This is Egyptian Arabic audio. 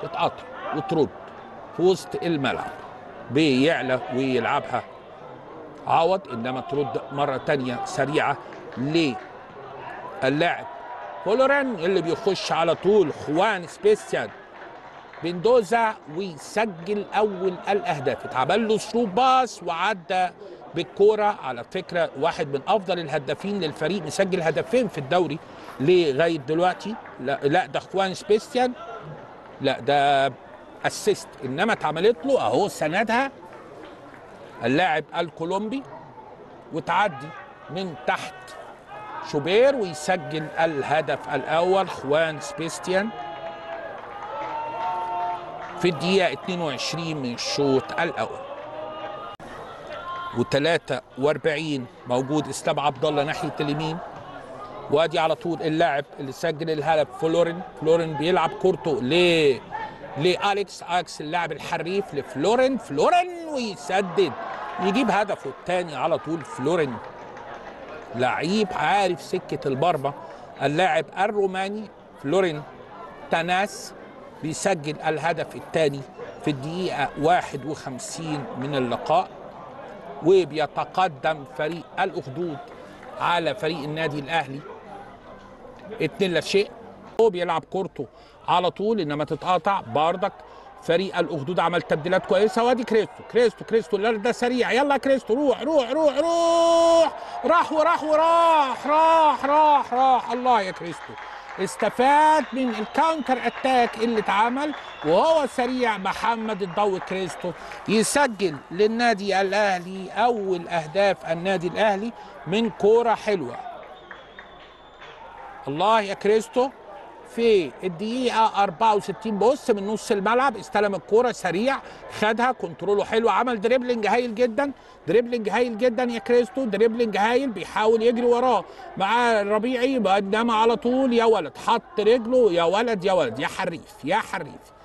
تتقطع وترد في وسط الملعب بيعلى ويلعبها عوض انما ترد مره تانية سريعه للاعب فولوران اللي بيخش على طول خوان سبيسيال بندوزا ويسجل اول الاهداف اتعمل له ثرو باس وعدى بالكوره على فكره واحد من افضل الهدافين للفريق مسجل هدفين في الدوري لغايه دلوقتي لا, لا ده خوان سبيسيال لا ده اسيست انما اتعملت له اهو سندها اللاعب الكولومبي وتعدي من تحت شوبير ويسجل الهدف الاول خوان سبيستيان في الدقيقة 22 من الشوط الأول و43 موجود اسلام عبد الله ناحية اليمين وادي على طول اللاعب اللي سجل الهدف فلورين فلورين بيلعب كورته ل لالكس اكس اللاعب الحريف لفلورين فلورين ويسدد يجيب هدفه الثاني على طول فلورين لعيب عارف سكة البرمة اللاعب الروماني فلورين تاناس بيسجل الهدف الثاني في الدقيقة 51 من اللقاء وبيتقدم فريق الأخدود على فريق النادي الأهلي اتنين لا شيء هو بيلعب كورته على طول انما تتقاطع باردك فريق الاخدود عمل تبديلات كويسه وادي كريستو كريستو كريستو لا ده سريع يلا كريستو روح روح روح روح راح وراح وراح راح راح راح الله يا كريستو استفاد من الكاونتر اتاك اللي اتعمل وهو سريع محمد الضوء كريستو يسجل للنادي الاهلي اول اهداف النادي الاهلي من كوره حلوه الله يا كريستو في الدقيقة 64 بص من نص الملعب استلم الكورة سريع خدها كنتروله حلو عمل دريبلينج هايل جدا دريبلينج هايل جدا يا كريستو دريبلينج هايل بيحاول يجري وراه مع الربيعي انما على طول يا ولد حط رجله يا ولد يا ولد يا حريف يا حريف